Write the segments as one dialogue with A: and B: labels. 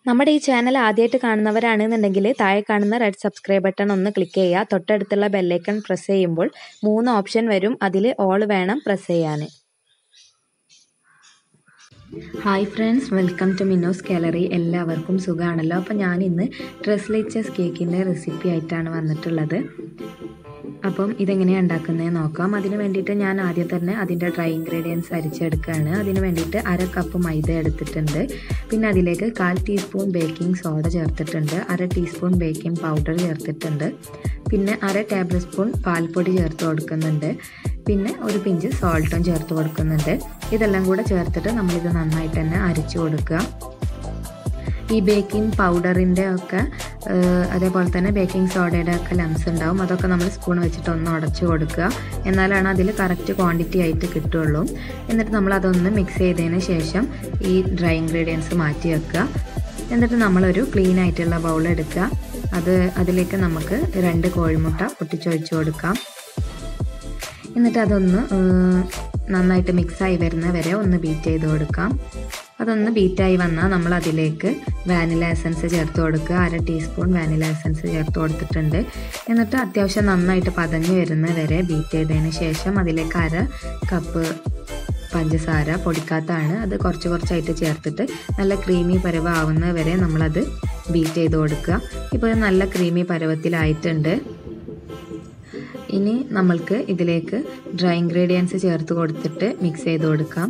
A: നമ്മുടെ ഈ ചാനൽ ആദ്യമായിട്ട് കാണുന്നവരാണെന്നുണ്ടെങ്കിൽ താഴെ കാണുന്ന റെഡ് സബ്സ്ക്രൈബ് ബട്ടൺ ഒന്ന് ക്ലിക്ക് ചെയ്യുക തൊട്ടടുത്തുള്ള ബെല്ലൈക്കൺ പ്രസ് ചെയ്യുമ്പോൾ മൂന്ന് ഓപ്ഷൻ വരും അതിൽ ഓൾ വേണം പ്രസ് ചെയ്യാൻ hi friends welcome to Minnos gallery എല്ലാവർക്കും സുഖമാണല്ലോ അപ്പോൾ ഞാൻ ഇന്ന് ഡ്രസ് ലേച്ചസ് കേക്കിൻ്റെ റെസിപ്പി ആയിട്ടാണ് വന്നിട്ടുള്ളത് അപ്പം ഇതെങ്ങനെയാണ് ഉണ്ടാക്കുന്നത് നോക്കാം അതിന് വേണ്ടിയിട്ട് ഞാൻ ആദ്യം തന്നെ അതിൻ്റെ ഡ്രൈ ഇൻഗ്രീഡിയൻസ് അരിച്ചെടുക്കുകയാണ് അതിന് വേണ്ടിയിട്ട് അര കപ്പ് മൈദ എടുത്തിട്ടുണ്ട് പിന്നെ അതിലേക്ക് കാൽ ടീസ്പൂൺ ബേക്കിംഗ് സോഡ ചേർത്തിട്ടുണ്ട് അര ടീസ്പൂൺ ബേക്കിംഗ് പൗഡർ ചേർത്തിട്ടുണ്ട് പിന്നെ അര ടേബിൾ സ്പൂൺ പാൽപ്പൊടി ചേർത്ത് കൊടുക്കുന്നുണ്ട് പിന്നെ ഒരു പിഞ്ച് സോൾട്ടും ചേർത്ത് കൊടുക്കുന്നുണ്ട് ഇതെല്ലാം കൂടെ ചേർത്തിട്ട് നമ്മളിത് നന്നായിട്ട് തന്നെ അരിച്ചു കൊടുക്കുക ഈ ബേക്കിംഗ് പൗഡറിൻ്റെ ഒക്കെ അതേപോലെ തന്നെ ബേക്കിംഗ് സോഡയുടെ ഒക്കെ ലംസ് ഉണ്ടാവും അതൊക്കെ നമ്മൾ സ്പൂൺ വെച്ചിട്ട് ഒന്ന് ഉടച്ചു കൊടുക്കുക എന്നാലാണ് അതിൽ കറക്റ്റ് ക്വാണ്ടിറ്റി ആയിട്ട് കിട്ടുള്ളൂ എന്നിട്ട് നമ്മൾ അതൊന്ന് മിക്സ് ചെയ്തതിന് ശേഷം ഈ ഡ്രൈ ഇൻഗ്രീഡിയൻസ് മാറ്റി വെക്കുക എന്നിട്ട് നമ്മളൊരു ക്ലീൻ ആയിട്ടുള്ള ബൗൾ എടുക്കുക അത് അതിലേക്ക് നമുക്ക് രണ്ട് കോഴിമുട്ട പൊട്ടിച്ചൊഴിച്ച് കൊടുക്കാം എന്നിട്ട് അതൊന്ന് നന്നായിട്ട് മിക്സായി വരുന്ന വരെ ഒന്ന് ബീറ്റ് ചെയ്ത് കൊടുക്കാം അതൊന്ന് ബീറ്റായി വന്നാൽ നമ്മൾ അതിലേക്ക് വാനില എസൻസ് ചേർത്ത് കൊടുക്കുക അര ടീസ്പൂൺ വാനില എസൻസ് ചേർത്ത് കൊടുത്തിട്ടുണ്ട് എന്നിട്ട് അത്യാവശ്യം നന്നായിട്ട് പതഞ്ഞ് വരുന്ന വരെ ബീറ്റ് ചെയ്തതിന് ശേഷം അതിലേക്ക് അര കപ്പ് പഞ്ചസാര പൊടിക്കാത്താണ് അത് കുറച്ച് കുറച്ചായിട്ട് ചേർത്തിട്ട് നല്ല ക്രീമി പരുവാവുന്ന വരെ നമ്മളത് ബീറ്റ് ചെയ്ത് കൊടുക്കുക ഇപ്പോൾ നല്ല ക്രീമി പരുവത്തിലായിട്ടുണ്ട് ഇനി നമ്മൾക്ക് ഇതിലേക്ക് ഡ്രൈ ഇൻഗ്രീഡിയൻസ് ചേർത്ത് കൊടുത്തിട്ട് മിക്സ് ചെയ്ത് കൊടുക്കാം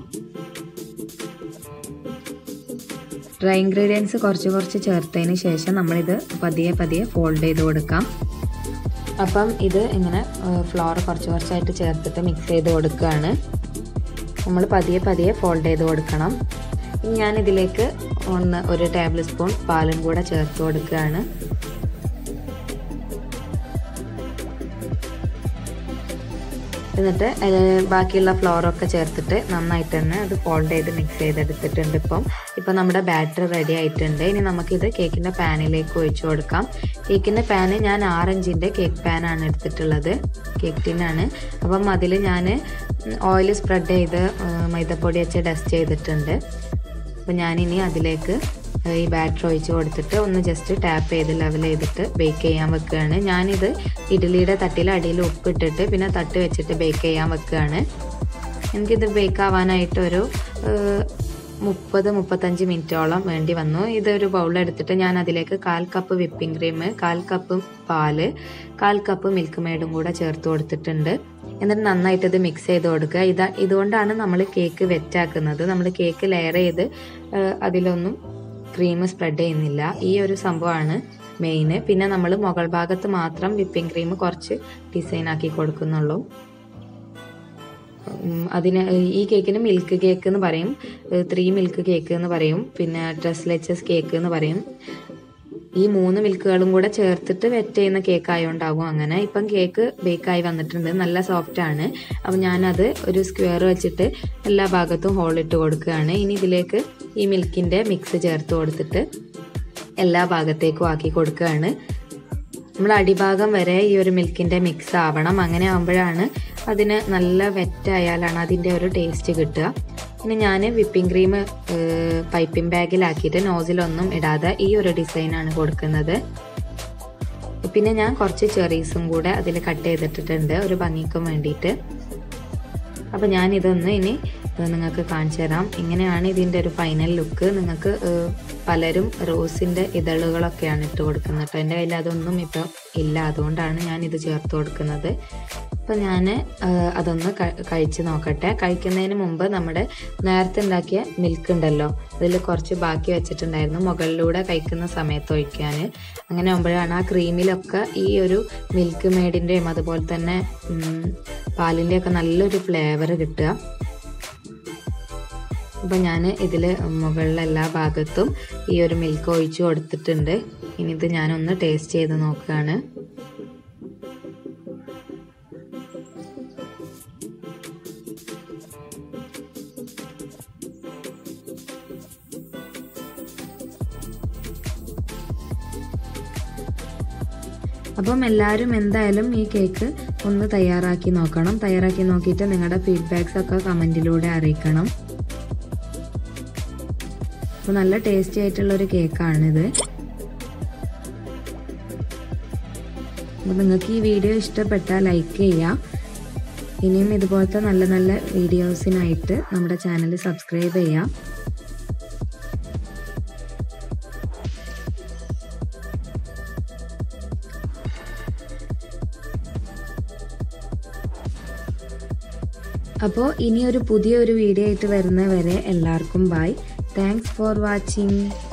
A: ഡ്രൈ ഇൻഗ്രീഡിയൻസ് കുറച്ച് കുറച്ച് ചേർത്തതിന് ശേഷം നമ്മളിത് പതിയെ പതിയെ ഫോൾഡ് ചെയ്ത് കൊടുക്കാം അപ്പം ഇത് ഇങ്ങനെ ഫ്ലോർ കുറച്ച് കുറച്ചായിട്ട് ചേർത്തിട്ട് മിക്സ് ചെയ്ത് കൊടുക്കുകയാണ് നമ്മൾ പതിയെ പതിയെ ഫോൾഡ് ചെയ്ത് കൊടുക്കണം ഇനി ഞാൻ ഇതിലേക്ക് ഒന്ന് ഒരു ടേബിൾ സ്പൂൺ പാലും കൂടെ ചേർത്ത് കൊടുക്കുകയാണ് എന്നിട്ട് ബാക്കിയുള്ള ഫ്ലോറൊക്കെ ചേർത്തിട്ട് നന്നായിട്ട് തന്നെ അത് ഫോൾഡ് ചെയ്ത് മിക്സ് ചെയ്തെടുത്തിട്ടുണ്ട് ഇപ്പം ഇപ്പം നമ്മുടെ ബാറ്റർ റെഡി ആയിട്ടുണ്ട് ഇനി നമുക്കിത് കേക്കിൻ്റെ പാനിലേക്ക് ഒഴിച്ചു കൊടുക്കാം കേക്കിൻ്റെ പാന് ഞാൻ ആറഞ്ചിൻ്റെ കേക്ക് പാനാണ് എടുത്തിട്ടുള്ളത് കേക്ക് ടിന്നാണ് അപ്പം അതിൽ ഞാൻ ഓയിൽ സ്പ്രെഡ് ചെയ്ത് മൈദപ്പൊടി വെച്ച് ഡസ്റ്റ് ചെയ്തിട്ടുണ്ട് അപ്പം ഞാനിനി അതിലേക്ക് ഈ ബാറ്റർ ഒഴിച്ച് കൊടുത്തിട്ട് ഒന്ന് ജസ്റ്റ് ടാപ്പ് ചെയ്ത് ലെവൽ ചെയ്തിട്ട് ബേക്ക് ചെയ്യാൻ വെക്കുകയാണ് ഞാനിത് ഇഡ്ഡലിയുടെ തട്ടിൽ അടിയിൽ ഉപ്പിട്ടിട്ട് പിന്നെ തട്ട് വെച്ചിട്ട് ബേക്ക് ചെയ്യാൻ വെക്കുകയാണ് എനിക്കിത് ബേക്ക് ആവാനായിട്ട് ഒരു മുപ്പത് മുപ്പത്തഞ്ച് മിനിറ്റോളം വേണ്ടി വന്നു ഇതൊരു ബൗൾ എടുത്തിട്ട് ഞാൻ അതിലേക്ക് കാൽ കപ്പ് വിപ്പിംഗ് ക്രീം കാൽ കപ്പ് പാല് കാൽ കപ്പ് മിൽക്ക് മെയ്ഡും കൂടെ ചേർത്ത് കൊടുത്തിട്ടുണ്ട് എന്നിട്ട് നന്നായിട്ട് ഇത് മിക്സ് ചെയ്ത് കൊടുക്കുക ഇതാ ഇതുകൊണ്ടാണ് നമ്മൾ കേക്ക് വെറ്റാക്കുന്നത് നമ്മൾ കേക്ക് ലെയർ ചെയ്ത് അതിലൊന്നും ക്രീം സ്പ്രെഡ് ചെയ്യുന്നില്ല ഈ ഒരു സംഭവമാണ് മെയിന് പിന്നെ നമ്മൾ മുകൾ ഭാഗത്ത് മാത്രം വിപ്പിംഗ് ക്രീം കുറച്ച് ഡിസൈൻ ആക്കി കൊടുക്കുന്നുള്ളൂ അതിന് ഈ കേക്കിന് മിൽക്ക് കേക്ക് എന്ന് പറയും ത്രീ മിൽക്ക് കേക്ക് എന്ന് പറയും പിന്നെ ഡ്രസ് ലെച്ചസ് കേക്ക് എന്ന് പറയും ഈ മൂന്ന് മിൽക്കുകളും കൂടെ ചേർത്തിട്ട് വെറ്റ് ചെയ്യുന്ന കേക്ക് ആയതുകൊണ്ടാകും അങ്ങനെ ഇപ്പം കേക്ക് ബേക്കായി വന്നിട്ടുണ്ട് നല്ല സോഫ്റ്റ് ആണ് അപ്പം ഞാനത് ഒരു സ്ക്വയർ വെച്ചിട്ട് എല്ലാ ഭാഗത്തും ഹോളിട്ട് കൊടുക്കുകയാണ് ഇനി ഇതിലേക്ക് ഈ മിൽക്കിൻ്റെ മിക്സ് ചേർത്ത് കൊടുത്തിട്ട് എല്ലാ ഭാഗത്തേക്കും ആക്കി കൊടുക്കുകയാണ് നമ്മൾ അടിഭാഗം വരെ ഈ ഒരു മിൽക്കിൻ്റെ മിക്സ് ആവണം അങ്ങനെ ആകുമ്പോഴാണ് അതിന് നല്ല വെറ്റായാലാണ് അതിൻ്റെ ഒരു ടേസ്റ്റ് കിട്ടുക ഇനി ഞാൻ വിപ്പിംഗ് ക്രീം പൈപ്പിംഗ് ബാഗിലാക്കിയിട്ട് നോസിലൊന്നും ഇടാതെ ഈ ഒരു ഡിസൈനാണ് കൊടുക്കുന്നത് പിന്നെ ഞാൻ കുറച്ച് ചെറീസും കൂടെ അതിൽ കട്ട് ചെയ്തിട്ടിട്ടുണ്ട് ഒരു ഭംഗിക്കും വേണ്ടിയിട്ട് അപ്പോൾ ഞാൻ ഇതൊന്ന് ഇനി നിങ്ങൾക്ക് കാണിച്ചു തരാം ഇങ്ങനെയാണ് ഇതിൻ്റെ ഒരു ഫൈനൽ ലുക്ക് നിങ്ങൾക്ക് പലരും റോസിൻ്റെ ഇതളുകളൊക്കെയാണ് ഇട്ട് കൊടുക്കുന്നത് കേട്ടോ എൻ്റെ കയ്യിൽ അതൊന്നും ഇപ്പം ഇല്ല അതുകൊണ്ടാണ് ഞാൻ ഇത് ചേർത്ത് കൊടുക്കുന്നത് അപ്പോൾ ഞാൻ അതൊന്ന് കഴിച്ച് നോക്കട്ടെ കഴിക്കുന്നതിന് മുമ്പ് നമ്മുടെ നേരത്തെ ഉണ്ടാക്കിയ മിൽക്ക് ഉണ്ടല്ലോ അതിൽ കുറച്ച് ബാക്കി വെച്ചിട്ടുണ്ടായിരുന്നു മുകളിലൂടെ കഴിക്കുന്ന സമയത്ത് ഒഴിക്കാൻ അങ്ങനെ ആകുമ്പോഴാണ് ആ ക്രീമിലൊക്കെ ഈ ഒരു മിൽക്ക് മെയ്ഡിൻ്റെയും അതുപോലെ തന്നെ പാലിൻ്റെയൊക്കെ നല്ലൊരു ഫ്ലേവർ കിട്ടുക അപ്പോൾ ഞാൻ ഇതിൽ മുകളിലെ എല്ലാ ഭാഗത്തും ഈ ഒരു മിൽക്ക് ഒഴിച്ച് കൊടുത്തിട്ടുണ്ട് ഇനി ഇത് ഞാനൊന്ന് ടേസ്റ്റ് ചെയ്ത് നോക്കുകയാണ് അപ്പം എല്ലാവരും എന്തായാലും ഈ കേക്ക് ഒന്ന് തയ്യാറാക്കി നോക്കണം തയ്യാറാക്കി നോക്കിയിട്ട് നിങ്ങളുടെ ഫീഡ്ബാക്സ് ഒക്കെ കമൻറ്റിലൂടെ അറിയിക്കണം അപ്പോൾ നല്ല ടേസ്റ്റി ആയിട്ടുള്ളൊരു കേക്കാണിത് അപ്പോൾ നിങ്ങൾക്ക് ഈ വീഡിയോ ഇഷ്ടപ്പെട്ടാൽ ലൈക്ക് ചെയ്യുക ഇനിയും ഇതുപോലത്തെ നല്ല നല്ല വീഡിയോസിനായിട്ട് നമ്മുടെ ചാനൽ സബ്സ്ക്രൈബ് ചെയ്യുക അപ്പോൾ ഇനിയൊരു പുതിയൊരു വീഡിയോ ആയിട്ട് വരുന്നവരെ എല്ലാവർക്കും ബൈ താങ്ക്സ് ഫോർ വാച്ചിങ്